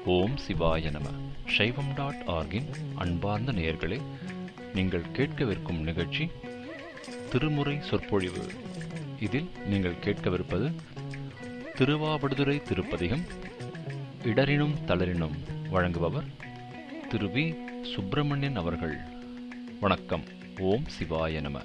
ஓம் சிவாய நம சைவம் டாட் ஆர்கின் அன்பார்ந்த நேயர்களே நீங்கள் கேட்கவிருக்கும் நிகழ்ச்சி திருமுறை சொற்பொழிவு இதில் நீங்கள் கேட்கவிருப்பது திருவாவடுதுறை திருப்பதிகம் இடரினும் தளரினும் வழங்குபவர் திரு வி சுப்பிரமணியன் அவர்கள் வணக்கம் ஓம் சிவாய நம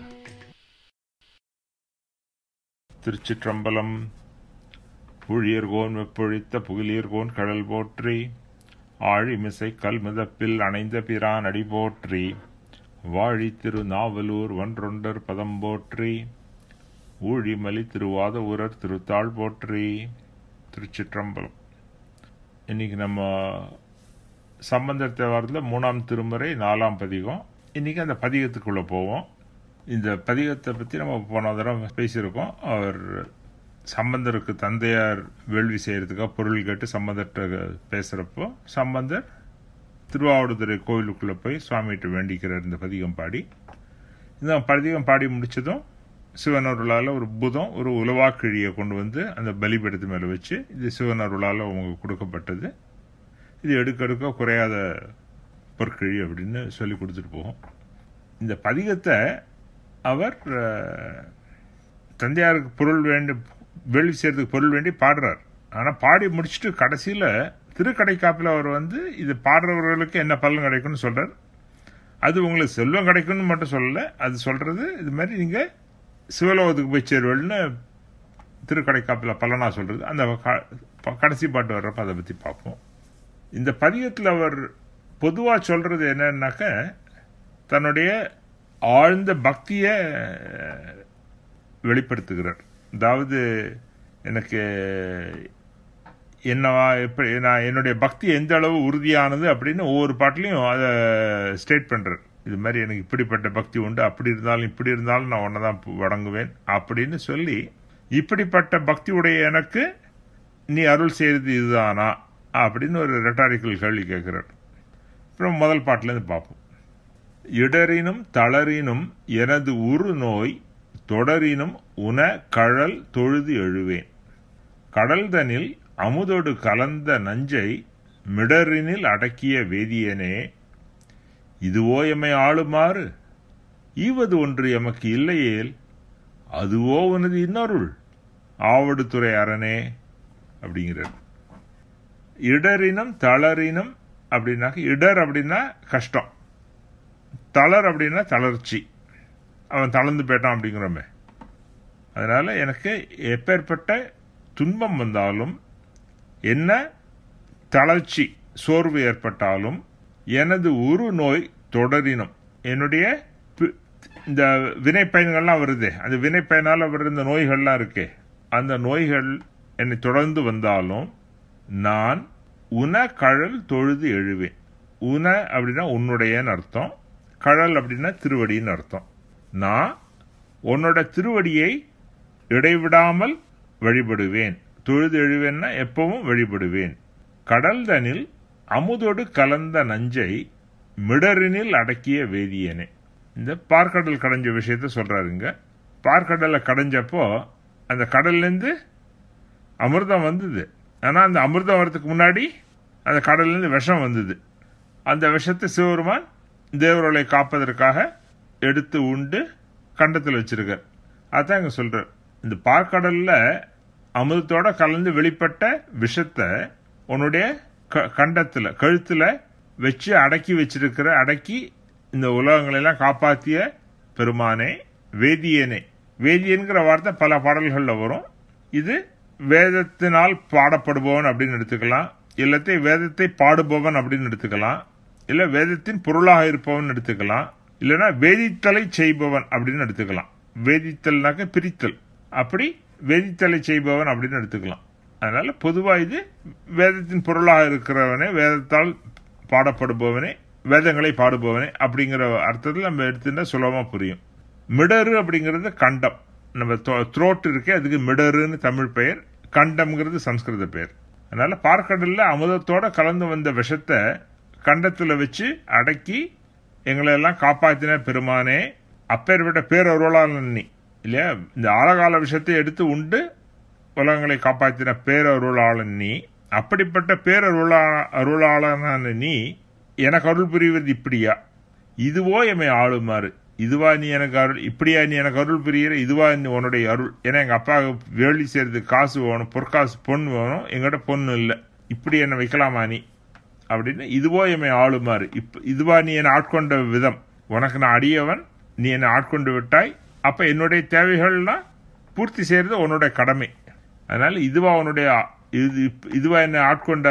திருச்சிற்றம்பலம் புழியர்கோன் வெப்பொழித்த புகிலியர்கோன் கடல் போற்றி ஆழிமிசை கல்மிதப்பில் அணைந்த பிரான் அடி போற்றி வாழி திரு நாவலூர் ஒன்றொண்டர் பதம் போற்றி ஊழிமலி திருவாத ஊரர் திருத்தாள் போற்றி திருச்சிற்றம்பலம் இன்னைக்கு நம்ம சம்பந்தர் தேவாரத்தில் மூணாம் திருமுறை நாலாம் பதிகம் இன்னைக்கு அந்த பதிகத்துக்குள்ள போவோம் இந்த பதிகத்தை பற்றி நம்ம போன தடவை பேசியிருக்கோம் அவர் சம்பந்தருக்கு தந்தையார் வேள்வி செய்யறதுக்காக பொருள் கேட்டு சம்பந்தர்கிட்ட பேசுகிறப்போ சம்பந்தர் திருவாவடுதுறை கோவிலுக்குள்ளே போய் சுவாமிகிட்ட வேண்டிக்கிறார் இந்த பதிகம் பாடி இந்த பதிகம் பாடி முடிச்சதும் சிவனருளால் ஒரு புதம் ஒரு உலவாக்கிழியை கொண்டு வந்து அந்த பலிபீடத்து மேலே வச்சு இது சிவனருளால் அவங்க கொடுக்கப்பட்டது இது எடுக்க எடுக்க குறையாத பொற்கிழி அப்படின்னு சொல்லி கொடுத்துட்டு போகும் இந்த பதிகத்தை அவர் அஹ், தந்தையாருக்கு பொருள் வேண்டி வேள்வி செய்யறதுக்கு பொருள் வேண்டி பாடுறார் ஆனால் பாடி முடிச்சுட்டு கடைசியில் திருக்கடைக்காப்பில் அவர் வந்து இது பாடுறவர்களுக்கு என்ன பலன் கிடைக்கும்னு சொல்றார் அது உங்களுக்கு செல்வம் கிடைக்கும்னு மட்டும் சொல்லலை அது சொல்றது இது மாதிரி நீங்கள் சிவலோகத்துக்கு போய் சேருவல்னு திருக்கடைக்காப்பில் பலனா சொல்றது அந்த க- ப- கடைசி பாட்டு வர்றப்ப அதை பற்றி பார்ப்போம் இந்த பதிகத்தில் அவர் பொதுவாக சொல்றது என்னன்னாக்க தன்னுடைய ஆழ்ந்த பக்தியை வெளிப்படுத்துகிறார் அதாவது எனக்கு என்னவா எப்படி நான் என்னுடைய பக்தி எந்த அளவு உறுதியானது அப்படின்னு ஒவ்வொரு பாட்டிலையும் அதை ஸ்டேட் பண்றார் இது மாதிரி எனக்கு இப்படிப்பட்ட பக்தி உண்டு அப்படி இருந்தாலும் இப்படி இருந்தாலும் நான் உன்னை தான் வணங்குவேன் அப்படின்னு சொல்லி இப்படிப்பட்ட பக்தி உடைய எனக்கு நீ அருள் செய்யறது இதுதானா அப்படின்னு ஒரு ரெட்டாரிக்கல் கேள்வி கேட்கிறார் அப்புறம் முதல் பாட்டிலேருந்து பார்ப்போம் இடரினும் தளரினும் எனது உரு நோய் தொடரினும் உன கழல் தொழுது எழுவேன் கடல்தனில் அமுதொடு கலந்த நஞ்சை மிடரினில் அடக்கிய வேதியனே இதுவோ எம்மை ஆளுமாறு ஈவது ஒன்று எமக்கு இல்லையேல் அதுவோ உனது இன்னொருள் ஆவடுதுறை அரணே அப்படிங்கிறார் இடரினும் தளரினும் அப்படின்னாக்க இடர் அப்படின்னா கஷ்டம் தளர் அப்படின்னா தளர்ச்சி அவன் தளர்ந்து போயிட்டான் அப்படிங்கிறோமே அதனால எனக்கு எப்பேற்பட்ட துன்பம் வந்தாலும் என்ன தளர்ச்சி சோர்வு ஏற்பட்டாலும் எனது உரு நோய் தொடரினும் என்னுடைய பி- இந்த வினை பயன்கள்லாம் வருதே அந்த வினை பயனால் வர இந்த நோய்கள்லாம் இருக்கே அந்த நோய்கள் என்னை தொடர்ந்து வந்தாலும் நான் உன கழல் தொழுது எழுவேன் உன அப்படின்னா உன்னுடையன்னு அர்த்தம் கழல் அப்படின்னா திருவடின்னு அர்த்தம் நான் உன்னோட திருவடியை இடைவிடாமல் வழிபடுவேன் தொழுது எழுவேன்னா எப்பவும் வழிபடுவேன் கடல்தனில் அமுதோடு கலந்த நஞ்சை மிடரினில் அடக்கிய வேதியனே இந்த பார்க்கடல் கடைஞ்ச விஷயத்த சொல்றாருங்க பார்க்கடலை கடைஞ்சப்போ அந்த கடல்லேருந்து அமிர்தம் வந்தது ஆனால் அந்த அமிர்தம் வரதுக்கு முன்னாடி அந்த கடல்லேருந்து விஷம் வந்தது அந்த விஷத்தை சிவபெருமான் தேவர்களை காப்பதற்காக எடுத்து உண்டு கண்டத்தில் வச்சிருக்கார் அதான் இங்க சொல்றார் இந்த பார்க்கடல்ல அமிர்தத்தோட கலந்து வெளிப்பட்ட விஷத்தை உன்னுடைய க- கண்டத்துல கழுத்துல வச்சு அடக்கி வச்சிருக்கிற அடக்கி இந்த உலகங்களை எல்லாம் காப்பாத்திய பெருமானே வேதியனே வேதியன்கிற வார்த்தை பல பாடல்கள்ல வரும் இது வேதத்தினால் பாடப்படுபவன் அப்படின்னு எடுத்துக்கலாம் இல்லத்தை வேதத்தை பாடுபவன் அப்படின்னு எடுத்துக்கலாம் இல்ல வேதத்தின் பொருளாக இருப்பவன் எடுத்துக்கலாம் இல்லைன்னா வேதித்தலை செய்பவன் அப்படின்னு எடுத்துக்கலாம் வேதித்தல்னாக்க பிரித்தல் அப்படி வேதித்தலை செய்பவன் அப்படின்னு எடுத்துக்கலாம் அதனால பொதுவா இது வேதத்தின் பொருளாக இருக்கிறவனே வேதத்தால் பாடப்படுபவனே வேதங்களை பாடுபவனே அப்படிங்கிற அர்த்தத்தில் நம்ம எடுத்துட்டா சுலபமா புரியும் மிடரு அப்படிங்கிறது கண்டம் நம்ம த்ரோட் இருக்கே அதுக்கு மிடருன்னு தமிழ் பெயர் கண்டம்ங்கிறது சம்ஸ்கிருத பெயர் அதனால பார்க்கடல்ல அமுதத்தோட கலந்து வந்த விஷத்தை கண்டத்துல வச்சு அடக்கி எங்களை எல்லாம் காப்பாத்தின பெருமானே அப்பேற்பட்ட பேரருளால் நீ இல்லையா இந்த ஆழகால விஷயத்தை எடுத்து உண்டு உலகங்களை காப்பாற்றின பேரருளாளன் நீ அப்படிப்பட்ட பேரருளா அருளாளனான நீ எனக்கு அருள் புரிவது இப்படியா இதுவோ எம்மை ஆளுமாறு இதுவா நீ எனக்கு அருள் இப்படியா நீ எனக்கு அருள் புரியிற இதுவா நீ உன்னுடைய அருள் ஏன்னா எங்க அப்பா வேலி செய்யறதுக்கு காசு வேணும் பொற்காசு பொண்ணு வேணும் எங்கிட்ட பொண்ணு இல்லை இப்படி என்னை வைக்கலாமா நீ அப்படின்னு இதுவோ எம்மை ஆளுமாறு இப்ப இதுவா நீ என்னை ஆட்கொண்ட விதம் உனக்கு நான் அடியவன் நீ என்னை ஆட்கொண்டு விட்டாய் அப்ப என்னுடைய தேவைகள்லாம் பூர்த்தி செய்யறது உன்னுடைய கடமை அதனால இதுவா உன்னுடைய இது இதுவா என்னை ஆட்கொண்ட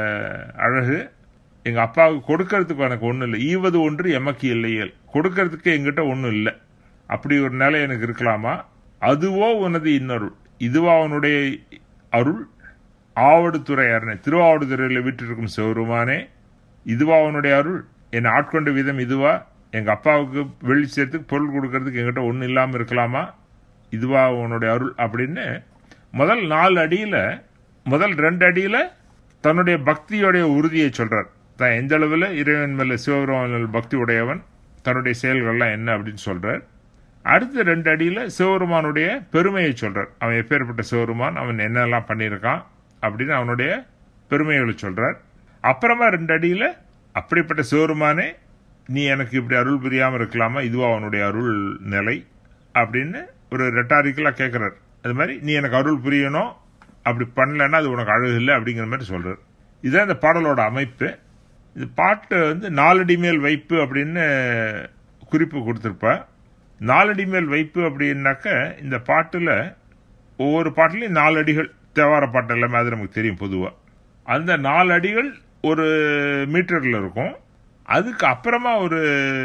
அழகு எங்க அப்பாவுக்கு கொடுக்கறதுக்கு எனக்கு ஒன்றும் இல்லை ஈவது ஒன்று எமக்கு இல்லையல் கொடுக்கறதுக்கு எங்கிட்ட ஒன்றும் இல்லை அப்படி ஒரு நிலை எனக்கு இருக்கலாமா அதுவோ உனது இன்னருள் இதுவா அவனுடைய அருள் ஆவடுதுறை அரணை திருவாவடுதுறையில் விட்டிருக்கும் சிவருமானே இதுவா அவனுடைய அருள் என்னை ஆட்கொண்ட விதம் இதுவா எங்க அப்பாவுக்கு வெள்ளி சேர்த்துக்கு பொருள் கொடுக்கறதுக்கு எங்கிட்ட ஒன்றும் இல்லாமல் இருக்கலாமா இதுவா உன்னுடைய அருள் அப்படின்னு முதல் நாலு அடியில முதல் ரெண்டு அடியில தன்னுடைய பக்தியோடைய உறுதியை சொல்றார் தான் எந்த அளவில் இறைவன் மேல சிவபெருமான் பக்தி உடையவன் தன்னுடைய செயல்கள்லாம் என்ன அப்படின்னு சொல்றார் அடுத்த ரெண்டு அடியில சிவபெருமானுடைய பெருமையை சொல்றார் அவன் எப்பேற்பட்ட சிவபெருமான் அவன் என்னெல்லாம் பண்ணியிருக்கான் அப்படின்னு அவனுடைய பெருமைகளை சொல்றார் அப்புறமா ரெண்டு அடியில அப்படிப்பட்ட சிவபெருமானே நீ எனக்கு இப்படி அருள் புரியாம இருக்கலாமா இதுவா அவனுடைய அருள் நிலை அப்படின்னு ஒரு ரெட்டாரிக்கலா கேட்கிறார் அது மாதிரி நீ எனக்கு அருள் புரியணும் அப்படி பண்ணலன்னா அது உனக்கு அழகு இல்லை அப்படிங்கிற மாதிரி சொல்றார் இதுதான் இந்த பாடலோட அமைப்பு இது பாட்டு வந்து நாலடி மேல் வைப்பு அப்படின்னு குறிப்பு கொடுத்துருப்பா நாலடி மேல் வைப்பு அப்படின்னாக்க இந்த பாட்டுல ஒவ்வொரு பாட்டுலையும் நாலு அடிகள் தேவார பாட்டு எல்லாமே அது நமக்கு தெரியும் பொதுவா அந்த நாலு அடிகள் ஒரு மீட்டர்ல இருக்கும் அதுக்கு அப்புறமா ஒரு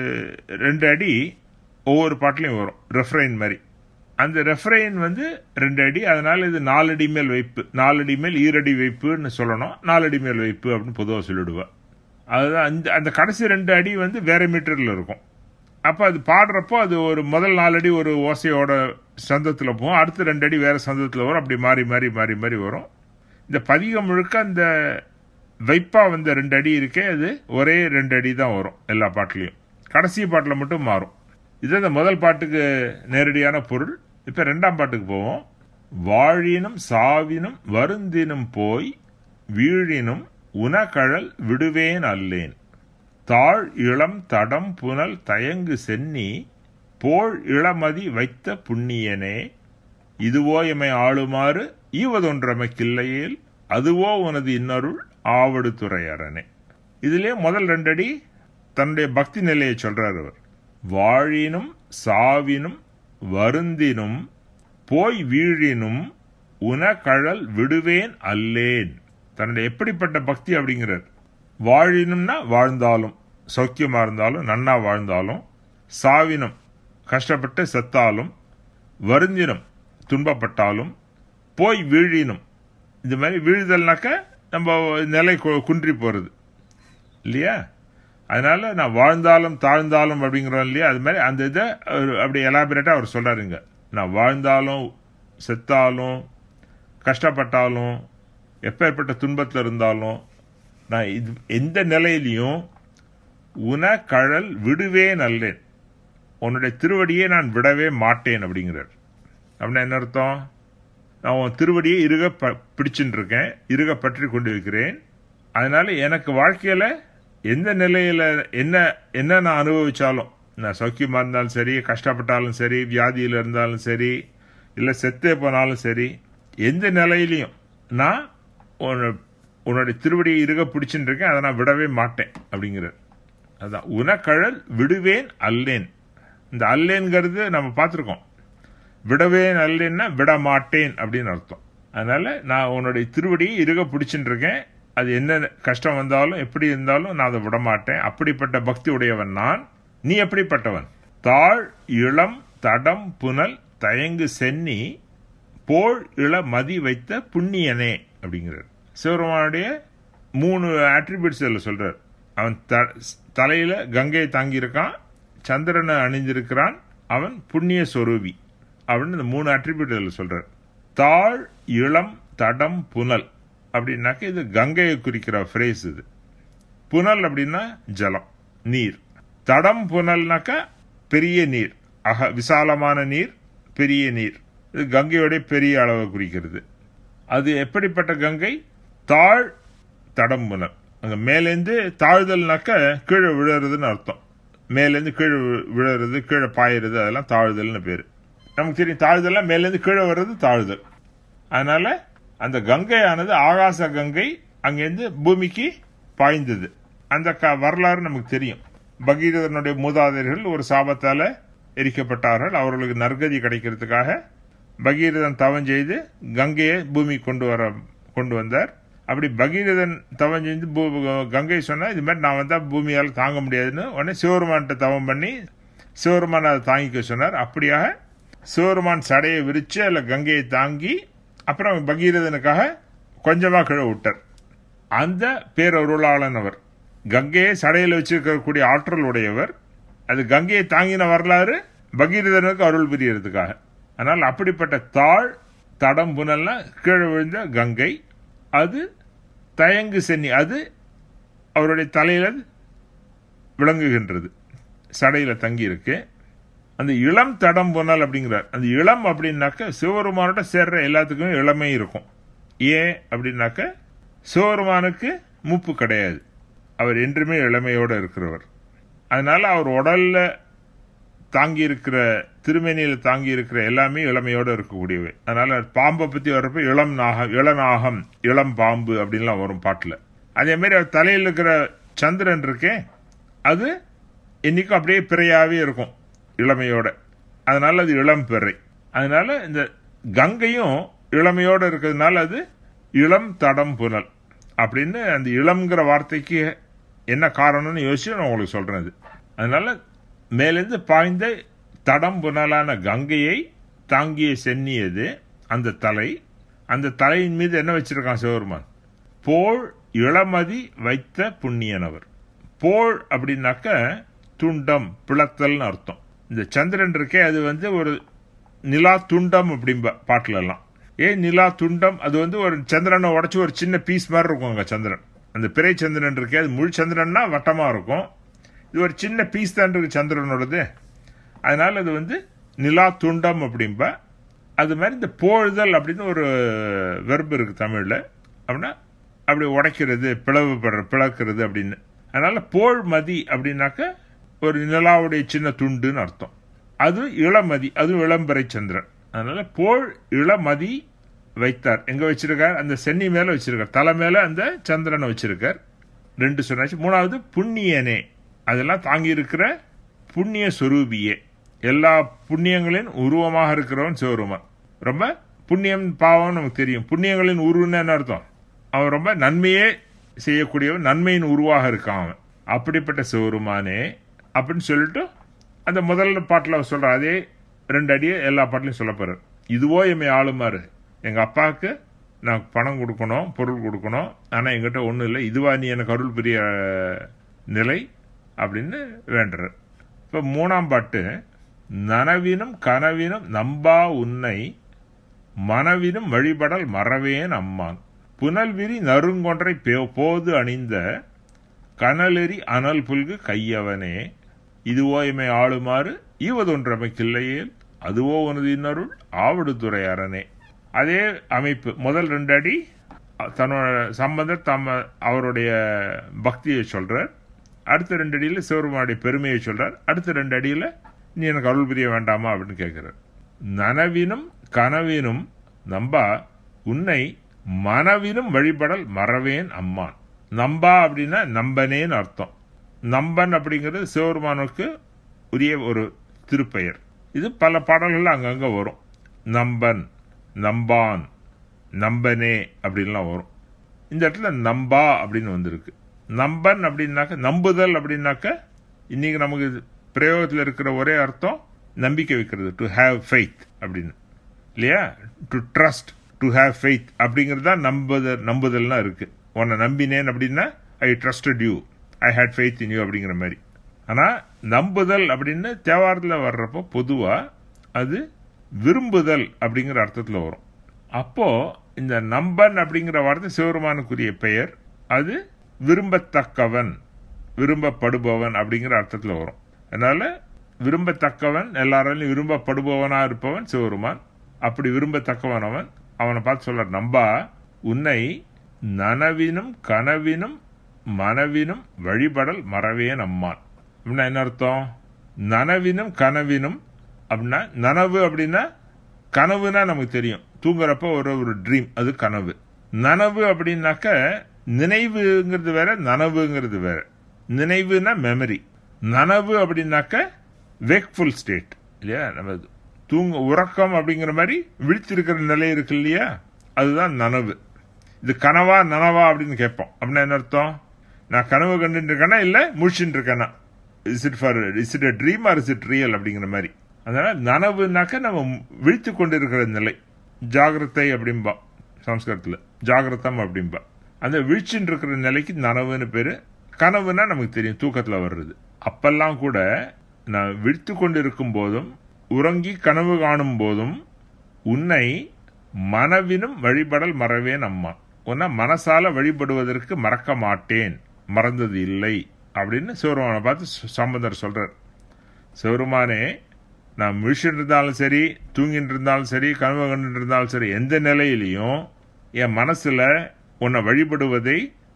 ரெண்டு அடி ஒவ்வொரு பாட்டுலையும் வரும் ரெஃப்ரைன் மாதிரி அந்த ரெஃப்ரைன் வந்து ரெண்டு அடி அதனால இது நாலடி மேல் வைப்பு நாலடி மேல் ஈரடி வைப்புன்னு சொல்லணும் நாலடி மேல் வைப்பு அப்படின்னு பொதுவாக சொல்லிடுவா அதுதான் அந்த அந்த கடைசி ரெண்டு அடி வந்து வேற மீட்டர்ல இருக்கும் அப்போ அது பாடுறப்போ அது ஒரு முதல் நாலு அடி ஒரு ஓசையோட சந்தத்தில் போகும் அடுத்த ரெண்டு அடி வேற சந்தத்தில் வரும் அப்படி மாறி மாறி மாறி மாறி வரும் இந்த பதிகம் முழுக்க அந்த வைப்பா வந்த ரெண்டு அடி இருக்கே அது ஒரே ரெண்டு அடி தான் வரும் எல்லா பாட்டுலையும் கடைசி பாட்டில் மட்டும் மாறும் இது இந்த முதல் பாட்டுக்கு நேரடியான பொருள் இப்ப ரெண்டாம் பாட்டுக்கு போவோம் வாழினும் சாவினும் வருந்தினும் போய் வீழினும் உனகழல் விடுவேன் அல்லேன் தாழ் இளம் தடம் புனல் தயங்கு சென்னி போல் இளமதி வைத்த புண்ணியனே இதுவோ எமை ஆளுமாறு ஈவதொன்றமைக்கில்லையேல் அதுவோ உனது இன்னருள் ஆவடு துறையரனே இதுலயே முதல் ரெண்டடி தன்னுடைய பக்தி நிலையை சொல்றார் அவர் வாழினும் சாவினும் வருந்தினும் போய் வீழினும் உனகழல் விடுவேன் அல்லேன் தன்னுடைய எப்படிப்பட்ட பக்தி அப்படிங்கிறார் வாழினும்னா வாழ்ந்தாலும் சௌக்கியமா இருந்தாலும் நன்னா வாழ்ந்தாலும் சாவினும் கஷ்டப்பட்டு செத்தாலும் வருந்தினும் துன்பப்பட்டாலும் போய் வீழினும் இந்த மாதிரி வீழ்தல்னாக்க நம்ம நிலை குன்றி போறது இல்லையா அதனால நான் வாழ்ந்தாலும் தாழ்ந்தாலும் அப்படிங்கிறோம் இல்லையா அது மாதிரி அந்த இதை அப்படி எலாபரேட்டா அவர் சொல்றாருங்க நான் வாழ்ந்தாலும் செத்தாலும் கஷ்டப்பட்டாலும் எப்பேற்பட்ட துன்பத்தில் இருந்தாலும் நான் இது எந்த நிலையிலையும் உன கழல் விடுவேன் அல்லேன் உன்னுடைய திருவடியை நான் விடவே மாட்டேன் அப்படிங்கிறார் அப்படின்னா என்ன அர்த்தம் நான் உன் திருவடியை இருக பிடிச்சுட்டு இருக்கேன் இருக பற்றி கொண்டு இருக்கிறேன் அதனால எனக்கு வாழ்க்கையில எந்த நிலையில என்ன என்ன நான் அனுபவிச்சாலும் நான் சௌக்கியமா இருந்தாலும் சரி கஷ்டப்பட்டாலும் சரி வியாதியில இருந்தாலும் சரி இல்லை செத்தே போனாலும் சரி எந்த நிலையிலையும் நான் உன்னுடைய திருவடியை இருக பிடிச்சுட்டு இருக்கேன் அதை நான் விடவே மாட்டேன் அப்படிங்கிறார் அதான் உனக்கழல் விடுவேன் அல்லேன் இந்த அல்லேன்கிறது நம்ம பார்த்துருக்கோம் விடவேன் அல்லேன்னா விட மாட்டேன் அப்படின்னு அர்த்தம் அதனால நான் உன்னுடைய திருவடியை இருக பிடிச்சுட்டு இருக்கேன் அது என்ன கஷ்டம் வந்தாலும் எப்படி இருந்தாலும் நான் அதை விட மாட்டேன் அப்படிப்பட்ட பக்தி உடையவன் நான் நீ எப்படிப்பட்டவன் தாழ் இளம் தடம் புனல் தயங்கு சென்னி போல் இள மதி வைத்த புண்ணியனே அப்படிங்கிறார் சிவபெருமானுடைய மூணு ஆட்ரிபியூட்ஸ் இதில் சொல்றார் அவன் தலையில கங்கையை தாங்கியிருக்கான் சந்திரனை அணிந்திருக்கிறான் அவன் புண்ணிய சொரூபி அப்படின்னு இந்த மூணு அட்ரிபியூட் இதில் சொல்றார் தாழ் இளம் தடம் புனல் அப்படின்னாக்க இது கங்கையை குறிக்கிற ஃப்ரேஸ் இது புனல் அப்படின்னா ஜலம் நீர் தடம் புனல்னாக்கா பெரிய நீர் அக விசாலமான நீர் பெரிய நீர் இது கங்கையோட பெரிய அளவை குறிக்கிறது அது எப்படிப்பட்ட கங்கை தாழ் தடம்புணல் அங்க மேலேருந்து தாழ்தல்னாக்க கீழே விழுறதுன்னு அர்த்தம் மேலேருந்து கீழே வி- விழுறது கீழே பாயுறது அதெல்லாம் தாழ்தல்னு பேரு நமக்கு தெரியும் தாழ்தல்லாம் மேலேருந்து கீழே வர்றது தாழ்தல் அதனால அந்த கங்கையானது ஆகாச கங்கை அங்கேருந்து பூமிக்கு பாய்ந்தது அந்த க- வரலாறு நமக்கு தெரியும் பகீரதனுடைய மூதாதையர்கள் ஒரு சாபத்தால எரிக்கப்பட்டார்கள் அவர்களுக்கு நற்கதி கிடைக்கிறதுக்காக பகீரதன் தவம் செய்து கங்கையை பூமி கொண்டு வர கொண்டு வந்தார் அப்படி பகீரதன் தவம் செய்து பூ- கங்கை சொன்னா இது மாதிரி நான் வந்தா பூமியால் தாங்க முடியாதுன்னு உடனே சிவருமான்கிட்ட தவம் பண்ணி சிவருமான் அதை தாங்கிக்க சொன்னார் அப்படியாக சிவருமான் சடையை விரிச்சு அதில் கங்கையை தாங்கி அப்புறம் பகீரதனுக்காக கொஞ்சமா கீழே விட்டார் அந்த பேரருளாளன் அவர் கங்கையை சடையில் வச்சிருக்கக்கூடிய ஆற்றல் உடையவர் அது கங்கையை தாங்கின வரலாறு பகீரதனுக்கு அருள் புரியறதுக்காக ஆனால் அப்படிப்பட்ட தாழ் தடம் புனல்லாம் கீழே விழுந்த கங்கை அது தயங்கு சென்னி அது அவருடைய தலையில விளங்குகின்றது சடையில தங்கி இருக்கு அந்த இளம் தடம் புனல் அப்படிங்கிறார் அந்த இளம் அப்படின்னாக்க சிவபெருமானோட சேர்ற எல்லாத்துக்குமே இளமை இருக்கும் ஏன் அப்படின்னாக்க சிவபெருமானுக்கு மூப்பு கிடையாது அவர் என்றுமே இளமையோட இருக்கிறவர் அதனால அவர் உடல்ல தாங்கி இருக்கிற திருமேனியில தாங்கி இருக்கிற எல்லாமே இளமையோட இருக்கக்கூடியவை அதனால பாம்பை பத்தி வர்றப்ப இளம் நாகம் இளநாகம் இளம் பாம்பு அப்படின்லாம் வரும் பாட்டுல அதே மாதிரி அவர் தலையில் இருக்கிற சந்திரன் இருக்கே அது என்னைக்கும் அப்படியே பிறையாவே இருக்கும் இளமையோட அதனால அது இளம் பிறை அதனால இந்த கங்கையும் இளமையோட இருக்கிறதுனால அது இளம் தடம் புனல் அப்படின்னு அந்த இளம்ங்கிற வார்த்தைக்கு என்ன காரணம்னு யோசிச்சு நான் உங்களுக்கு சொல்றேன் அது அதனால மேலிருந்து பாய்ந்த தடம் புனலான கங்கையை தாங்கிய சென்னியது அந்த தலை அந்த தலையின் மீது என்ன வச்சிருக்கான் சிவபெருமான் போல் இளமதி வைத்த புண்ணியனவர் போல் அப்படின்னாக்க துண்டம் பிளத்தல்னு அர்த்தம் இந்த சந்திரன் இருக்கே அது வந்து ஒரு நிலா துண்டம் அப்படிம்ப பாட்டுல எல்லாம் ஏன் நிலா துண்டம் அது வந்து ஒரு சந்திரனை உடைச்சு ஒரு சின்ன பீஸ் மாதிரி இருக்கும் அங்க சந்திரன் அந்த பிறை சந்திரன் இருக்கே அது முழு சந்திரன்னா வட்டமா இருக்கும் இது ஒரு சின்ன பீஸ் தான் இருக்கு சந்திரனோடது அதனால அது வந்து நிலா துண்டம் அப்படிம்ப அது மாதிரி இந்த போழுதல் அப்படின்னு ஒரு வெர்பு இருக்கு தமிழ்ல அப்படின்னா அப்படி உடைக்கிறது பிளவுபடுற பிளக்கிறது அப்படின்னு அதனால போல் மதி அப்படின்னாக்க ஒரு நிலாவுடைய சின்ன துண்டுன்னு அர்த்தம் அது இளமதி அதுவும் இளம்பிறை சந்திரன் அதனால போல் இளமதி வைத்தார் எங்க வச்சிருக்கார் அந்த சென்னி மேல வச்சிருக்கார் தலை மேல அந்த சந்திரனை வச்சிருக்கார் ரெண்டு சொன்னாச்சு மூணாவது புண்ணியனே அதெல்லாம் தாங்கி இருக்கிற புண்ணிய சொரூபியே எல்லா புண்ணியங்களின் உருவமாக இருக்கிறவன் சிவருமான் ரொம்ப புண்ணியம் பாவம் நமக்கு தெரியும் புண்ணியங்களின் உருவன்னு என்ன அர்த்தம் அவன் ரொம்ப நன்மையே செய்யக்கூடியவன் நன்மையின் உருவாக இருக்கான் அவன் அப்படிப்பட்ட சிவருமானே அப்படின்னு சொல்லிட்டு அந்த முதல்ல பாட்டில் அவர் சொல்ற அதே ரெண்டு அடியை எல்லா பாட்டிலையும் சொல்ல போறார் இதுவோ எம்மை ஆளுமாறு எங்க அப்பாவுக்கு நான் பணம் கொடுக்கணும் பொருள் கொடுக்கணும் ஆனா எங்கிட்ட ஒன்றும் இல்லை இதுவா நீ எனக்கு அருள் புரிய நிலை அப்படின்னு வேண்டுறார் இப்போ மூணாம் பாட்டு நனவினும் கனவினும் நம்பா உன்னை மனவினும் வழிபடல் மறவேன் அம்மான் புனல்விரி நறுங்கொன்றை பே- போது அணிந்த கனலெறி அனல் புல்கு கையவனே இதுவோ இமை ஆளுமாறு ஈவதொன்றமைக்கில்லையேல் அதுவோ உனது இன்னருள் ஆவடுதுறை அரணே அதே அமைப்பு முதல் ரெண்டு அடி தன்னோட சம்பந்தர் தம்ம அவருடைய பக்தியை சொல்றார் அடுத்த ரெண்டு அடியில் சிவருமானுடைய பெருமையை சொல்றார் அடுத்த ரெண்டு அடியில் நீ எனக்கு அருள் புரிய வேண்டாமா அப்படின்னு கேட்கிறார் நனவினும் கனவினும் நம்பா உன்னை மனவினும் வழிபடல் மறவேன் அம்மான் நம்பா அப்படின்னா நம்பனேன்னு அர்த்தம் நம்பன் அப்படிங்கிறது சிவபெருமானுக்கு உரிய ஒரு திருப்பெயர் இது பல பாடல்கள் அங்கங்க வரும் நம்பன் நம்பான் நம்பனே அப்படின்லாம் வரும் இந்த இடத்துல நம்பா அப்படின்னு வந்திருக்கு நம்பன் அப்படின்னாக்க நம்புதல் அப்படின்னாக்க இன்னைக்கு நமக்கு இது பிரயோகத்தில் இருக்கிற ஒரே அர்த்தம் நம்பிக்கை வைக்கிறது டு ஹேவ் ஃபெய்த் அப்படின்னு இல்லையா to trust to have faith அப்படிங்கிறது தான் நம்புதல் நம்புதல்னா இருக்கு உன்னை நம்பினேன் அப்படின்னா I trusted you I had faith in you அப்படிங்கிற மாதிரி ஆனால் நம்புதல் அப்படின்னு தேவாரத்தில் வர்றப்போ பொதுவாக அது விரும்புதல் அப்படிங்கிற அர்த்தத்தில் வரும் அப்போ இந்த நம்பன் அப்படிங்கிற வார்த்தை சிவருமானுக்குரிய பெயர் அது விரும்பத்தக்கவன் விரும்பப்படுபவன் அப்படிங்கிற அர்த்தத்தில் வரும் அதனால விரும்பத்தக்கவன் எல்லாராலையும் விரும்பப்படுபவனா இருப்பவன் சிவருமான் அப்படி விரும்பத்தக்கவன் அவன் அவனை பார்த்து சொல்ற நம்பா உன்னை நனவினும் கனவினும் மனவினும் வழிபடல் மறவேன் அம்மான் அப்படின்னா என்ன அர்த்தம் நனவினும் கனவினும் அப்படின்னா நனவு அப்படின்னா கனவுனா நமக்கு தெரியும் தூங்குறப்ப ஒரு ஒரு ட்ரீம் அது கனவு நனவு அப்படின்னாக்க நினைவுங்கிறது வேற நனவுங்கிறது வேற நினைவுனா மெமரி நனவு அப்படின்னாக்க வேக்ஃபுல் ஸ்டேட் இல்லையா நம்ம தூங்க உறக்கம் அப்படிங்கிற மாதிரி விழித்திருக்கிற நிலை இருக்கு இல்லையா அதுதான் நனவு இது கனவா நனவா அப்படின்னு கேட்போம் அப்படின்னா என்ன அர்த்தம் நான் கனவு கண்டுட்டு இருக்கேனா இல்ல முழிச்சுட்டு இருக்கேனா is it for is it dream or is it real அப்படிங்கிற மாதிரி அதனால நனவுனாக்க நம்ம விழித்து கொண்டு இருக்கிற நிலை ஜாகிரதை அப்படிம்பா சம்ஸ்கிருதத்தில் ஜாகிரதம் அப்படிம்பா அந்த விழிச்சுட்டு இருக்கிற நிலைக்கு நனவுன்னு பேரு கனவுனா நமக்கு தெரியும் தூக்கத்தில் வர்றது அப்பெல்லாம் கூட நான் விழித்து கொண்டு இருக்கும் போதும் உறங்கி கனவு காணும் போதும் உன்னை மனவினும் வழிபடல் மறவேன் அம்மா உன்னை மனசால வழிபடுவதற்கு மறக்க மாட்டேன் மறந்தது இல்லை அப்படின்னு சிவருமானை பார்த்து சம்பந்தர் சொல்றார் சிவருமானே நான் முழிச்சுட்டு இருந்தாலும் சரி தூங்கிட்டு இருந்தாலும் சரி கனவு கண்டுட்டு இருந்தாலும் சரி எந்த நிலையிலையும் என் மனசுல உன்னை வழிபடுவதை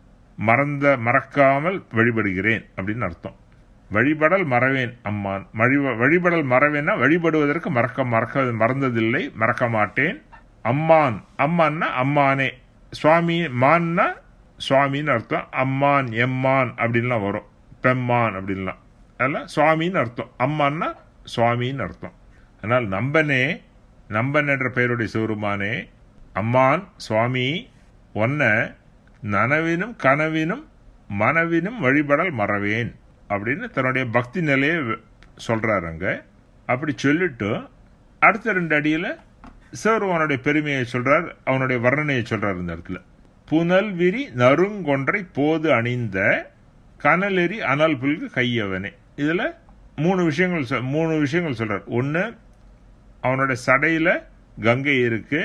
மறந்த மறக்காமல் வழிபடுகிறேன் அப்படின்னு அர்த்தம் வழிபடல் மறவேன் அம்மான் வழிபடல் மறவேன்னா வழிபடுவதற்கு மறக்க மறக்க மறந்ததில்லை மறக்க மாட்டேன் அம்மான் அம்மான்னா அம்மானே சுவாமி மான்னா சுவாமின்னு அர்த்தம் அம்மான் எம்மான் அப்படின்லாம் வரும் பெம்மான் அப்படின்லாம் அதெல்லாம் சுவாமின்னு அர்த்தம் அம்மான்னா சுவாமின்னு அர்த்தம் அதனால் நம்பனே நம்பன் என்ற பெயருடைய சிவருமானே அம்மான் சுவாமி ஒன்ன நனவினும் கனவினும் மனவினும் வழிபடல் மறவேன் அப்படின்னு தன்னுடைய பக்தி நிலையை சொல்றாரு அங்க அப்படி சொல்லிட்டு அடுத்த ரெண்டு அடியில சிவருமானுடைய பெருமையை சொல்றார் அவனுடைய வர்ணனையை சொல்றார் இந்த இடத்துல புனல் விரி நறுங்கொன்றை போது அணிந்த கனலெறி அனல் புல்கு கையவனே இதுல மூணு விஷயங்கள் மூணு விஷயங்கள் சொல்றார் ஒன்னு அவனுடைய சடையில கங்கை இருக்கு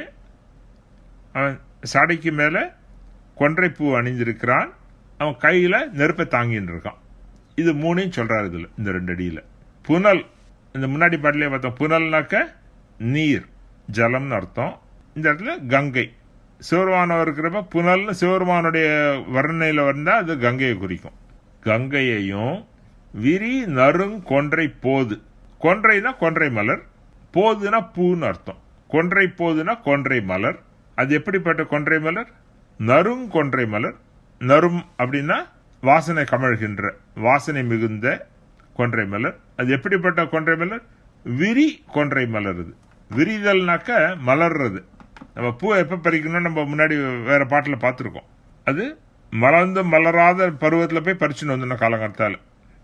அவன் சடைக்கு மேல கொன்றைப்பூ அணிந்திருக்கிறான் அவன் கையில நெருப்பை தாங்கின்னு இருக்கான் இது மூணையும் சொல்றாரு இதுல இந்த ரெண்டு அடியில புனல் இந்த முன்னாடி பாட்டிலே பார்த்தோம் புனல்னாக்க நீர் ஜலம்னு அர்த்தம் இந்த இடத்துல கங்கை சிவருமானம் இருக்கிறப்ப புனல்னு சிவருமானுடைய வர்ணனையில வந்தா அது கங்கையை குறிக்கும் கங்கையையும் விரி நறுங் கொன்றை போது கொன்றைனா கொன்றை மலர் போதுனா பூன்னு அர்த்தம் கொன்றை போதுனா கொன்றை மலர் அது எப்படிப்பட்ட கொன்றை மலர் நறுங் கொன்றை மலர் நறும் அப்படின்னா வாசனை கமழ்கின்ற வாசனை மிகுந்த கொன்றை மலர் அது எப்படிப்பட்ட கொன்றை மலர் விரி கொன்றை மலர் இது விரிதல்னாக்க மலர்றது நம்ம பூ எப்ப பறிக்கணும் நம்ம முன்னாடி வேற பாட்டில் பார்த்துருக்கோம் அது மலர்ந்து மலராத பருவத்தில் போய் பறிச்சுன்னு வந்தோம் காலங்காலத்தால்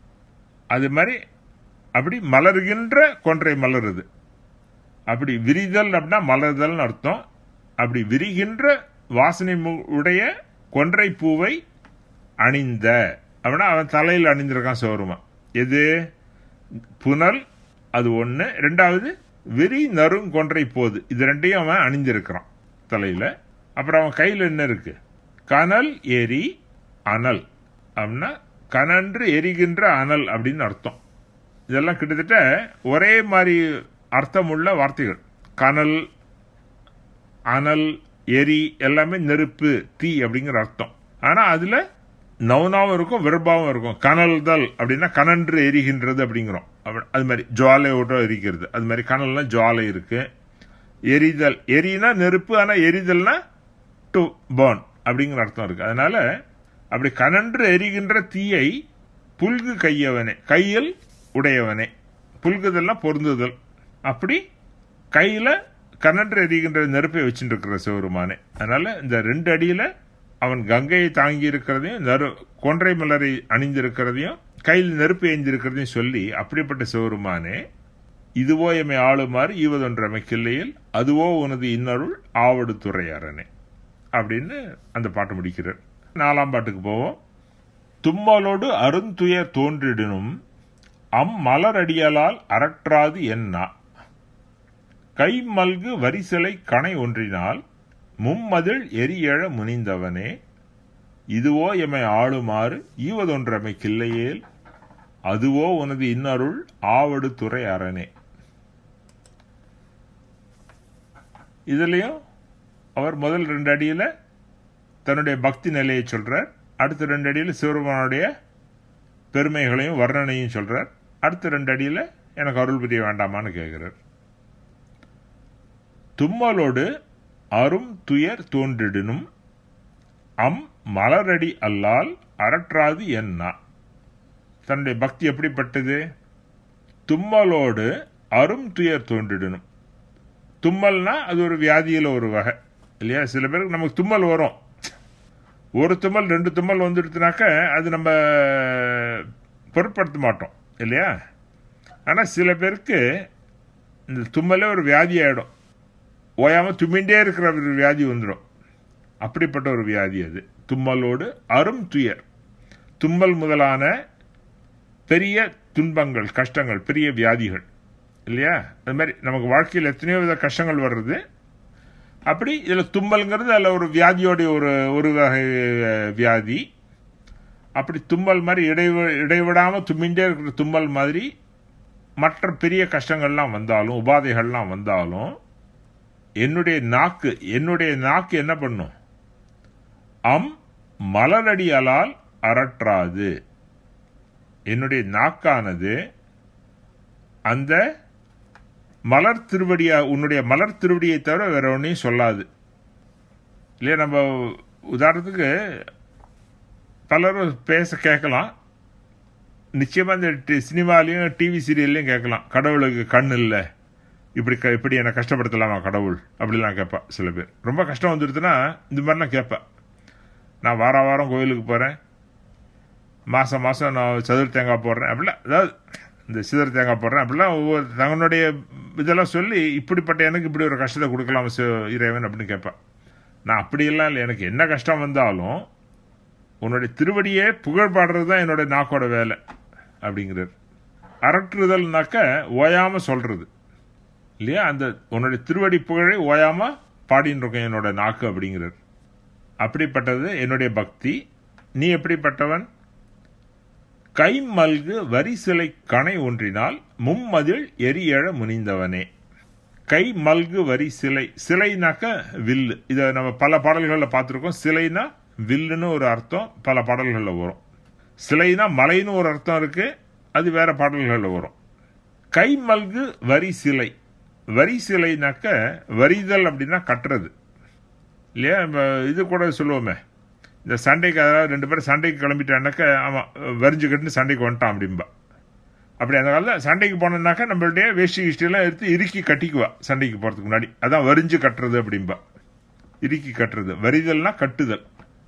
அது மாதிரி அப்படி மலர்கின்ற கொன்றை மலருது அப்படி விரிதல் அப்படின்னா மலர்தல்னு அர்த்தம் அப்படி விரிகின்ற வாசனை உடைய கொன்றை பூவை அணிந்த அப்படின்னா அவன் தலையில் அணிந்திருக்கான் சோறுமா எது புனல் அது ஒன்று ரெண்டாவது விரி நறுங் கொன்றை போது இது ரெண்டையும் அவன் அணிந்திருக்கிறான் தலையில அப்புறம் அவன் கையில் என்ன இருக்கு கனல் எரி அனல் அப்படின்னா கனன்று எரிகின்ற அனல் அப்படின்னு அர்த்தம் இதெல்லாம் கிட்டத்தட்ட ஒரே மாதிரி அர்த்தமுள்ள வார்த்தைகள் கனல் அனல் எரி எல்லாமே நெருப்பு தீ அப்படிங்கிற அர்த்தம் ஆனா அதுல நவுனாவும் இருக்கும் விரும்பாவும் இருக்கும் கனல்தல் அப்படின்னா கனன்று எரிகின்றது அப்படிங்கிறோம் அது மாதிரி ஜுவாலையோட எரிக்கிறது அது மாதிரி கனல்னா ஜுவாலை இருக்கு எரிதல் எரினா நெருப்பு ஆனா எரிதல்னா டு பேர்ன் அப்படிங்கிற அர்த்தம் இருக்கு அதனால அப்படி கனன்று எரிகின்ற தீயை புல்கு கையவனே கையில் உடையவனே புல்குதல்னா பொருந்துதல் அப்படி கையில கனன்று எரிகின்ற நெருப்பை வச்சுட்டு இருக்கிற சிவருமானே அதனால இந்த ரெண்டு அடியில அவன் கங்கையை தாங்கி இருக்கிறதையும் நறு கொன்றை மலரை அணிந்திருக்கிறதையும் கையில் நெருப்பு ஏந்திருக்கிறதையும் சொல்லி அப்படிப்பட்ட சிவருமானே இதுவோ எம்மை ஆளுமாறு ஈவதொன்றமை கிள்ளையில் அதுவோ உனது இன்னருள் ஆவடு துறையாரனே அப்படின்னு அந்த பாட்டு முடிக்கிறார் நாலாம் பாட்டுக்கு போவோம் தும்மலோடு அருந்துயர் தோன்றிடனும் அம் மலரடியலால் அரற்றாது என்ன கை மல்கு வரிசலை கணை ஒன்றினால் மும்மதில் எரியழ முனிந்தவனே இதுவோ எமை ஆளுமாறு ஈவதொன்றமை கிள்ளையேல் அதுவோ உனது இன்னருள் ஆவடு துறை அரணே இதுலயும் அவர் முதல் ரெண்டு அடியில தன்னுடைய பக்தி நிலையை சொல்றார் அடுத்த ரெண்டு அடியில் சிவருமானுடைய பெருமைகளையும் வர்ணனையும் சொல்றார் அடுத்த ரெண்டு அடியில் எனக்கு அருள் புரிய வேண்டாமான்னு கேட்கிறார் தும்மலோடு அரும் துயர் தோன்றிடினும் அம் மலரடி அல்லால் அரற்றாது என்ன தன்னுடைய பக்தி எப்படிப்பட்டது தும்மலோடு அரும் துயர் தோன்றிடணும் தும்மல்னா அது ஒரு வியாதியில் ஒரு வகை இல்லையா சில பேருக்கு நமக்கு தும்மல் வரும் ஒரு தும்மல் ரெண்டு தும்மல் வந்துடுத்துனாக்க அது நம்ம பொருட்படுத்த மாட்டோம் இல்லையா ஆனால் சில பேருக்கு இந்த தும்மலே ஒரு வியாதி ஆகிடும் ஓயாமல் தும்மிண்டே இருக்கிற ஒரு வியாதி வந்துடும் அப்படிப்பட்ட ஒரு வியாதி அது தும்மலோடு அரும் துயர் தும்மல் முதலான பெரிய துன்பங்கள் கஷ்டங்கள் பெரிய வியாதிகள் இல்லையா அது மாதிரி நமக்கு வாழ்க்கையில் எத்தனையோ வித கஷ்டங்கள் வர்றது அப்படி இதில் தும்மல்ங்கிறது அதில் ஒரு வியாதியோடைய ஒரு ஒரு வகை வியாதி அப்படி தும்மல் மாதிரி இடைவ இடைவிடாமல் தும்மிண்டே இருக்கிற தும்மல் மாதிரி மற்ற பெரிய கஷ்டங்கள்லாம் வந்தாலும் உபாதைகள்லாம் வந்தாலும் என்னுடைய நாக்கு என்னுடைய நாக்கு என்ன பண்ணும் அம் மலரடியலால் அரற்றாது என்னுடைய நாக்கானது அந்த மலர் திருவடியா உன்னுடைய மலர் திருவடியை தவிர வேற ஒன்றையும் சொல்லாது இல்லையா நம்ம உதாரணத்துக்கு பலரும் பேச கேட்கலாம் நிச்சயமா இந்த சினிமாலையும் டிவி சீரியல்லையும் கேட்கலாம் கடவுளுக்கு கண் இல்லை இப்படி க இப்படி என்னை கஷ்டப்படுத்தலாமா கடவுள் அப்படிலாம் கேட்பா சில பேர் ரொம்ப கஷ்டம் வந்துடுதுன்னா இந்த மாதிரிலாம் கேட்பேன் நான் வார வாரம் கோயிலுக்கு போகிறேன் மாதம் மாதம் நான் சதுர தேங்காய் போடுறேன் அப்படிலாம் அதாவது இந்த சிதற தேங்காய் போடுறேன் அப்படிலாம் ஒவ்வொரு தங்களுடைய இதெல்லாம் சொல்லி இப்படிப்பட்ட எனக்கு இப்படி ஒரு கஷ்டத்தை கொடுக்கலாம் இறைவன் அப்படின்னு கேட்பேன் நான் அப்படியெல்லாம் இல்லை எனக்கு என்ன கஷ்டம் வந்தாலும் உன்னுடைய திருவடியே புகழ் பாடுறது தான் என்னோட நாக்கோட வேலை அப்படிங்கிறார் அரற்றுதல்னாக்க ஓயாம சொல்றது இல்லையா அந்த உன்னுடைய திருவடி புகழை ஓயாம பாடின்னு இருக்கேன் என்னோட நாக்கு அப்படிங்கிறார் அப்படிப்பட்டது என்னுடைய பக்தி நீ எப்படிப்பட்டவன் கை மல்கு வரி சிலை கணை ஒன்றினால் மும்மதில் எரியழ முனிந்தவனே கை மல்கு வரி சிலை சிலைனாக்க வில்லு இதை நம்ம பல பாடல்களில் பார்த்துருக்கோம் சிலைனா வில்லுன்னு ஒரு அர்த்தம் பல பாடல்களில் வரும் சிலைனா மலைன்னு ஒரு அர்த்தம் இருக்கு அது வேற பாடல்களில் வரும் கை மல்கு வரி சிலை வரி சிலைனாக்க வரிதல் அப்படின்னா கட்டுறது இல்லையா நம்ம இது கூட சொல்லுவோமே இந்த சண்டைக்கு அதாவது ரெண்டு பேரும் சண்டைக்கு கிளம்பிட்டானாக்க ஆமாம் வரிஞ்சு கட்டுன்னு சண்டைக்கு வந்துட்டான் அப்படிம்பா அப்படி அந்த காலத்தில் சண்டைக்கு போனோம்னாக்கா நம்மளுடைய வேஷ்டி கிஷ்டியெல்லாம் எடுத்து இறுக்கி கட்டிக்குவா சண்டைக்கு போகிறதுக்கு முன்னாடி அதான் வரிஞ்சு கட்டுறது அப்படிம்பா இறுக்கி கட்டுறது வரிதல்னா கட்டுதல்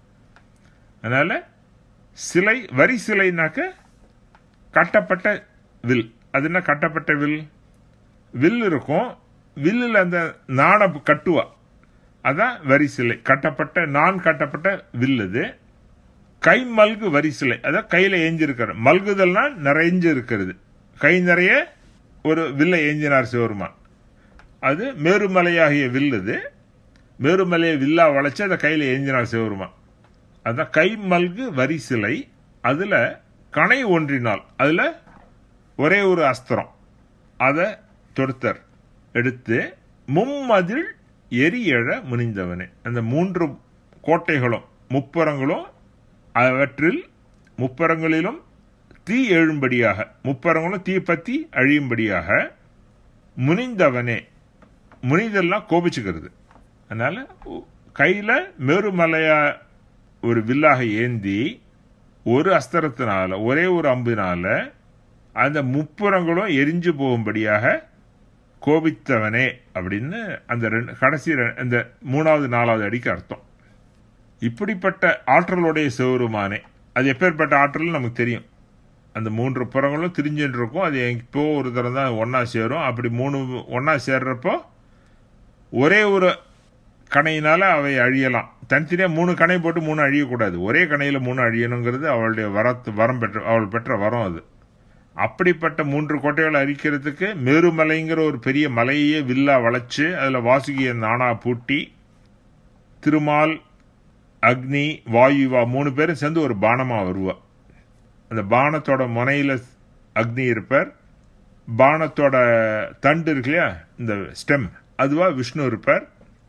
அதனால சிலை வரி சிலைனாக்க கட்டப்பட்ட வில் அது என்ன கட்டப்பட்ட வில் வில் இருக்கும் வில்லில் அந்த நாணை கட்டுவா அதான் வரி சிலை கட்டப்பட்ட நான் கட்டப்பட்ட வில் அது கை மல்கு வரி சிலை அதான் கையில் ஏஞ்சிருக்கிற மல்குதல்னா நிறைஞ்சு இருக்கிறது கை நிறைய ஒரு வில்லை ஏஞ்சினார் சிவருமான் அது மேருமலையாகிய வில் அது மேருமலையை வில்லா வளைச்சு அதை கையில் ஏஞ்சினார் சிவருமான் அதான் கை மல்கு வரி சிலை அதுல கணை ஒன்றினால் அதுல ஒரே ஒரு அஸ்திரம் அதை தொடுத்தர் எடுத்து மும்மதில் எரியழ முனிந்தவனே அந்த மூன்று கோட்டைகளும் முப்பரங்களும் அவற்றில் முப்பரங்களிலும் தீ எழும்படியாக முப்பரங்களும் தீ பத்தி அழியும்படியாக முனிந்தவனே முனிதெல்லாம் கோபிச்சுக்கிறது அதனால கையில மேருமலையா ஒரு வில்லாக ஏந்தி ஒரு அஸ்திரத்தினால ஒரே ஒரு அம்பினால அந்த முப்புறங்களும் எரிஞ்சு போகும்படியாக கோபித்தவனே அப்படின்னு அந்த ரெண்டு கடைசி அந்த மூணாவது நாலாவது அடிக்கு அர்த்தம் இப்படிப்பட்ட ஆற்றலுடைய சிவருமானே அது எப்பேற்பட்ட ஆற்றல் நமக்கு தெரியும் அந்த மூன்று புறங்களும் திரிஞ்சுட்டு இருக்கும் அது இப்போ ஒரு தரம் தான் ஒன்னா சேரும் அப்படி மூணு ஒன்னா சேர்றப்போ ஒரே ஒரு கணையினால அவை அழியலாம் தனித்தனியாக மூணு கணை போட்டு மூணு அழியக்கூடாது ஒரே கணையில் மூணு அழியணுங்கிறது அவளுடைய வரத்து வரம் பெற்ற அவள் பெற்ற வரம் அது அப்படிப்பட்ட மூன்று கோட்டைகளை அரிக்கிறதுக்கு மேருமலைங்கிற ஒரு பெரிய மலையே வில்லா வளைச்சு அதில் வாசுகிய நாணா பூட்டி திருமால் அக்னி வாயுவா மூணு பேரும் சேர்ந்து ஒரு பானமாக வருவா அந்த பானத்தோட முனையில் அக்னி இருப்பார் பானத்தோட தண்டு இருக்கு இல்லையா இந்த ஸ்டெம் அதுவா விஷ்ணு இருப்பார்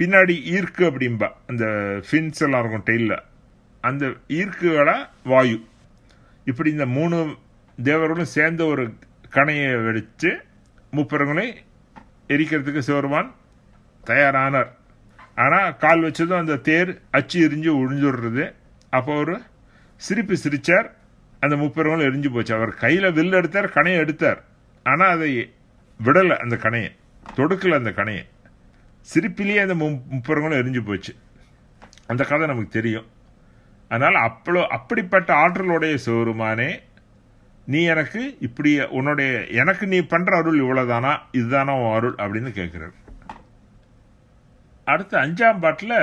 பின்னாடி ஈர்க்கு அப்படிம்பா அந்த ஃபின்ஸ் எல்லாம் இருக்கும் டெய்லில் அந்த ஈர்க்குகளா வாயு இப்படி இந்த மூணு தேவர்களும் சேர்ந்த ஒரு கணையை வெடித்து முப்பரங்களை எரிக்கிறதுக்கு சிவருமான் தயாரானார் ஆனால் கால் வச்சதும் அந்த தேர் அச்சு எரிஞ்சு ஒழிஞ்சுடுறது அப்போ ஒரு சிரிப்பு சிரிச்சார் அந்த முப்பெருங்களும் எரிஞ்சு போச்சு அவர் கையில் வில் எடுத்தார் கணையை எடுத்தார் ஆனால் அதை விடலை அந்த கணையை தொடுக்கல அந்த கணையை சிரிப்பிலேயே அந்த முப்பெருங்களும் எரிஞ்சு போச்சு அந்த கதை நமக்கு தெரியும் அதனால் அப்பளோ அப்படிப்பட்ட ஆற்றலுடைய சிவருமானே நீ எனக்கு இப்படி உன்னுடைய எனக்கு நீ பண்ற அருள் இவ்வளவுதானா இதுதானா உன் அருள் அப்படின்னு கேட்கிறார் அடுத்து அஞ்சாம் பாட்டில்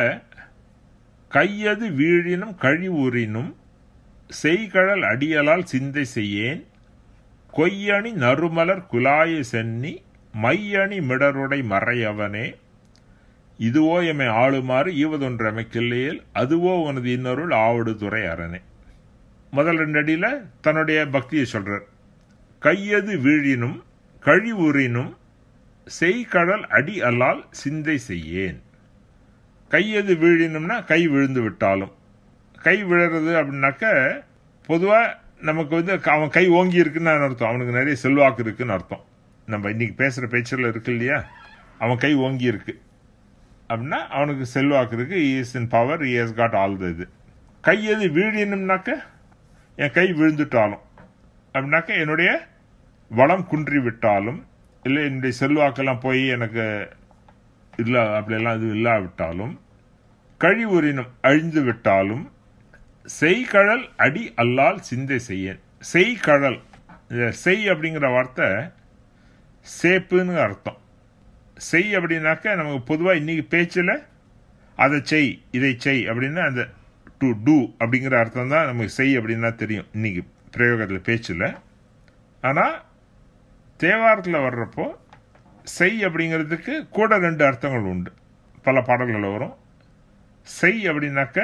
கையது வீழினும் கழிவுறினும் செய்கழல் அடியலால் சிந்தை செய்யேன் கொய்யணி நறுமலர் குலாய சென்னி மையணி மிடருடை மறையவனே இதுவோ எமை ஆளுமாறு ஈவதொன்று அமைக்கில்லையில் அதுவோ உனது இன்னொருள் ஆவடு துறை அரணே முதல் ரெண்டு அடியில் தன்னுடைய பக்தியை சொல்றார் கையது வீழினும் கழிவுறினும் செய்கடல் அடி அல்லால் சிந்தை செய்யேன் கையது வீழினும்னா கை விழுந்து விட்டாலும் கை விழுறது அப்படின்னாக்க பொதுவாக நமக்கு வந்து அவன் கை ஓங்கி இருக்குன்னு அர்த்தம் அவனுக்கு நிறைய செல்வாக்கு இருக்குன்னு அர்த்தம் நம்ம இன்னைக்கு பேசுகிற பேச்சில் இருக்கு இல்லையா அவன் கை ஓங்கி இருக்கு அப்படின்னா அவனுக்கு செல்வாக்கு இருக்கு is in power is God all the இது கை எது வீழினும்னாக்க என் கை விழுந்துட்டாலும் அப்படின்னாக்க என்னுடைய வளம் குன்றி விட்டாலும் இல்லை என்னுடைய செல்வாக்கெல்லாம் போய் எனக்கு இல்லை அப்படியெல்லாம் இது இல்லாவிட்டாலும் கழிவுறினும் அழிந்து விட்டாலும் செய்கழல் அடி அல்லால் சிந்தை செய்யேன் செய்கழல் செய் அப்படிங்கிற வார்த்தை சேப்புன்னு அர்த்தம் செய் அப்படின்னாக்க நமக்கு பொதுவாக இன்னைக்கு பேச்சில் அதை செய் இதை செய் அப்படின்னு அந்த டு டூ அப்படிங்கிற அர்த்தம் தான் நமக்கு செய் அப்படின்னா தெரியும் இன்னைக்கு பிரயோகத்தில் பேச்சில் ஆனால் தேவாரத்தில் வர்றப்போ செய் அப்படிங்கிறதுக்கு கூட ரெண்டு அர்த்தங்கள் உண்டு பல பாடல்களில் வரும் செய் அப்படின்னாக்க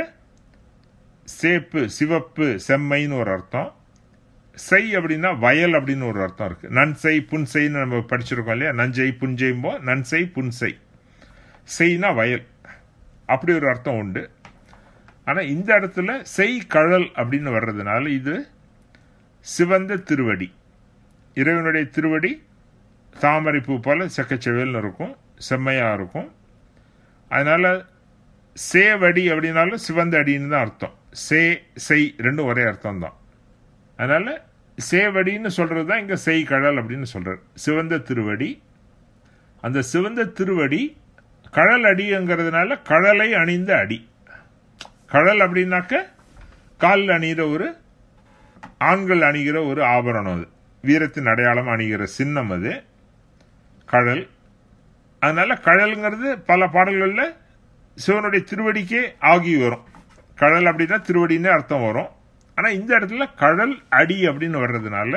சேப்பு சிவப்பு செம்மைன்னு ஒரு அர்த்தம் செய் அப்படின்னா வயல் அப்படின்னு ஒரு அர்த்தம் இருக்கு நன்செய் புன்செய்ன்னு நம்ம படிச்சிருக்கோம் இல்லையா நஞ்சை புஞ்செய்ம்போ நன்செய் புன்செய் செய்னா வயல் அப்படி ஒரு அர்த்தம் உண்டு ஆனால் இந்த இடத்துல செய் கழல் அப்படின்னு வர்றதுனால இது சிவந்த திருவடி இறைவனுடைய திருவடி தாமரை பூ போல செக்கச்செவல்னு இருக்கும் செம்மையாக இருக்கும் அதனால சேவடி அப்படின்னாலும் சிவந்த அடின்னு தான் அர்த்தம் சே செய் ரெண்டும் ஒரே அர்த்தம் தான் அதனால சேவடின்னு சொல்றது தான் இங்க செய் கடல் அப்படின்னு சொல்றாரு சிவந்த திருவடி அந்த சிவந்த திருவடி கடல் அடிங்கிறதுனால கடலை அணிந்த அடி கடல் அப்படின்னாக்க காலில் அணிகிற ஒரு ஆண்கள் அணிகிற ஒரு ஆபரணம் அது வீரத்தின் அடையாளம் அணிகிற சின்னம் அது கடல் அதனால கடல்ங்கிறது பல பாடல்களில் சிவனுடைய திருவடிக்கே ஆகி வரும் கடல் அப்படின்னா திருவடின்னு அர்த்தம் வரும் ஆனால் இந்த இடத்துல கடல் அடி அப்படின்னு வர்றதுனால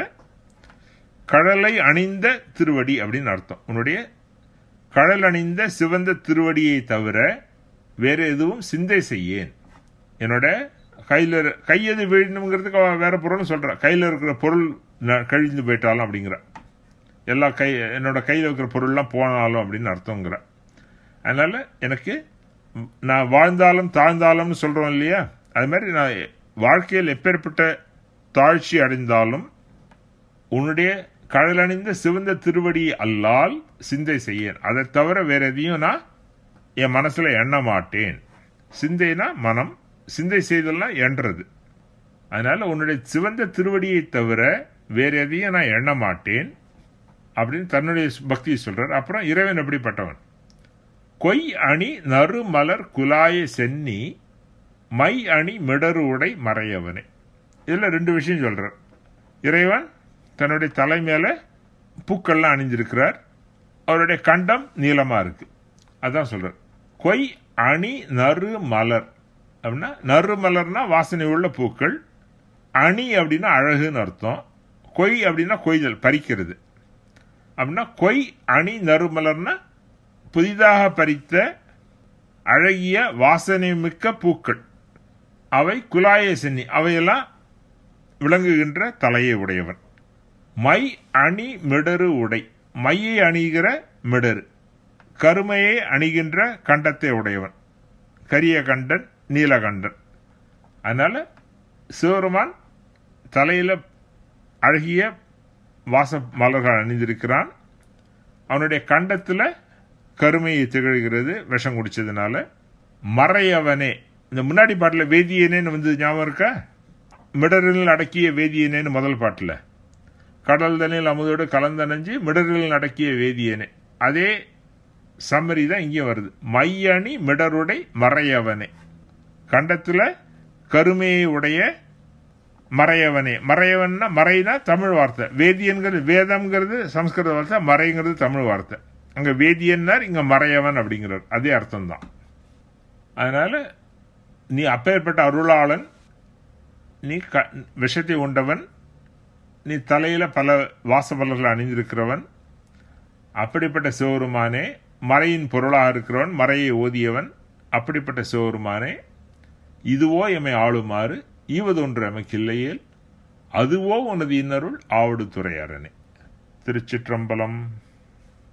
கடலை அணிந்த திருவடி அப்படின்னு அர்த்தம் உன்னுடைய கடல் அணிந்த சிவந்த திருவடியை தவிர வேற எதுவும் சிந்தை செய்யேன் என்னோட கையில் கையது வீழணுங்கிறதுக்கு வேற பொருள்னு சொல்கிறான் கையில் இருக்கிற பொருள் கழிந்து போயிட்டாலும் அப்படிங்கிற எல்லா கை என்னோட கையில் இருக்கிற பொருள்லாம் போனாலும் அப்படின்னு அர்த்தங்கிற அதனால எனக்கு நான் வாழ்ந்தாலும் தாழ்ந்தாலும்னு சொல்கிறோம் இல்லையா அது மாதிரி நான் வாழ்க்கையில் எப்பேற்பட்ட தாழ்ச்சி அடைந்தாலும் உன்னுடைய கடலணிந்த சிவந்த திருவடி அல்லால் சிந்தை செய்யேன் அதை தவிர வேற எதையும் நான் என் மனசுல எண்ண மாட்டேன் சிந்தைனா மனம் சிந்தை செய்தல்லாம் எண்றது அதனால உன்னுடைய சிவந்த திருவடியை தவிர வேற எதையும் நான் எண்ண மாட்டேன் அப்படின்னு தன்னுடைய பக்தியை சொல்றார் அப்புறம் இறைவன் எப்படிப்பட்டவன் கொய் அணி நறு மலர் குலாய சென்னி மை அணி மிடரு உடை மறையவனே இதில் ரெண்டு விஷயம் சொல்றார் இறைவன் தன்னுடைய தலை மேல பூக்கள்லாம் அணிஞ்சிருக்கிறார் அவருடைய கண்டம் நீளமா இருக்கு அதான் சொல்றார் கொய் அணி நறு மலர் அப்படின்னா நறு மலர்னா வாசனை உள்ள பூக்கள் அணி அப்படின்னா அழகுன்னு அர்த்தம் கொய் அப்படின்னா கொய்தல் பறிக்கிறது அப்படின்னா கொய் அணி நறுமலர்னா புதிதாக பறித்த அழகிய வாசனை மிக்க பூக்கள் அவை குலாய சென்னி அவையெல்லாம் விளங்குகின்ற தலையை உடையவன் மை அணி மிடரு உடை மையை அணிகிற மிடரு கருமையை அணிகின்ற கண்டத்தை உடையவன் கரிய கண்டன் நீலகண்டன் அதனால சிவருமான் தலையில அழகிய வாச மலர்கள் அணிந்திருக்கிறான் அவனுடைய கண்டத்துல கருமையை திகழ்கிறது விஷம் குடிச்சதுனால மறையவனே இந்த முன்னாடி பாட்டில் வேதியனேன்னு வந்து ஞாபகம் இருக்கா மிடரில் அடக்கிய வேதியனேன்னு முதல் பாட்டில் கடல் தண்ணில் அமுதோடு கலந்தணைஞ்சு மிடரில் அடக்கிய வேதியனே அதே சம்மரி தான் இங்கே வருது மையணி மிடருடை மறையவனே கண்டத்தில் கருமையை உடைய மறையவனே மறையவன்னா மறைனா தமிழ் வார்த்தை வேதியன்கிறது வேதம்ங்கிறது சம்ஸ்கிருத வார்த்தை மறைங்கிறது தமிழ் வார்த்தை அங்க வேதியன்னார் இங்க மறையவன் அப்படிங்கிறார் அதே அர்த்தம் தான் அதனால நீ அப்பேற்பட்ட அருளாளன் நீ க விஷத்தை உண்டவன் நீ தலையில பல வாசபலர்கள் அணிந்திருக்கிறவன் அப்படிப்பட்ட சிவருமானே மறையின் பொருளாக இருக்கிறவன் மறையை ஓதியவன் அப்படிப்பட்ட சிவருமானே இதுவோ எமை ஆளுமாறு ஈவதொன்று எமக்கில்லையேல் அதுவோ உனது இன்னருள் ஆவடு துறையரணே திருச்சிற்றம்பலம்